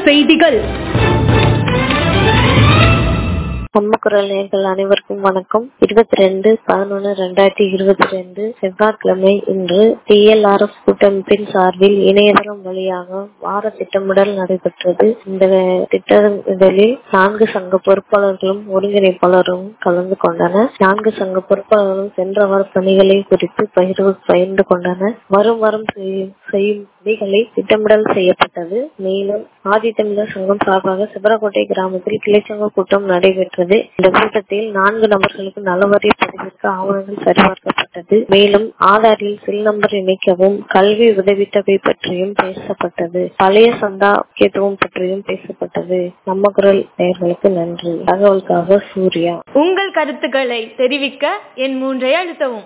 செய்திகள் அம்மக்குரல் நேர்கள் அனைவருக்கும் வணக்கம் இருபத்தி ரெண்டு பதினொன்னு ரெண்டாயிரத்தி இருபத்தி ரெண்டு செவ்வாய்க்கிழமை இன்று டிஎல்ஆர்எஃப் கூட்டமைப்பின் சார்பில் இணையதளம் வழியாக வார திட்டமிடல் நடைபெற்றது இந்த திட்டமிடலில் நான்கு சங்க பொறுப்பாளர்களும் ஒருங்கிணைப்பாளரும் கலந்து கொண்டனர் நான்கு சங்க பொறுப்பாளர்களும் சென்ற வார பணிகளை குறித்து பகிர்வு பகிர்ந்து கொண்டனர் வரும் வாரம் செய்யும் செய்யும் பணிகளை திட்டமிடல் செய்யப்பட்டது மேலும் ஆதித்தமிழர் சங்கம் சார்பாக சிவரக்கோட்டை கிராமத்தில் கிளைச்சங்க கூட்டம் நடைபெற்றது இந்த கூட்டத்தில் நான்கு நபர்களுக்கு நலவரி பதிவிற்கு ஆவணங்கள் சரிபார்க்கப்பட்டது மேலும் ஆதாரில் செல் நம்பர் இணைக்கவும் கல்வி உதவித்தொகை பற்றியும் பேசப்பட்டது பழைய சந்தா முக்கியத்துவம் பற்றியும் பேசப்பட்டது நம்ம குரல் நேயர்களுக்கு நன்றி தகவலுக்காக சூர்யா உங்கள் கருத்துக்களை தெரிவிக்க என் மூன்றை அழுத்தவும்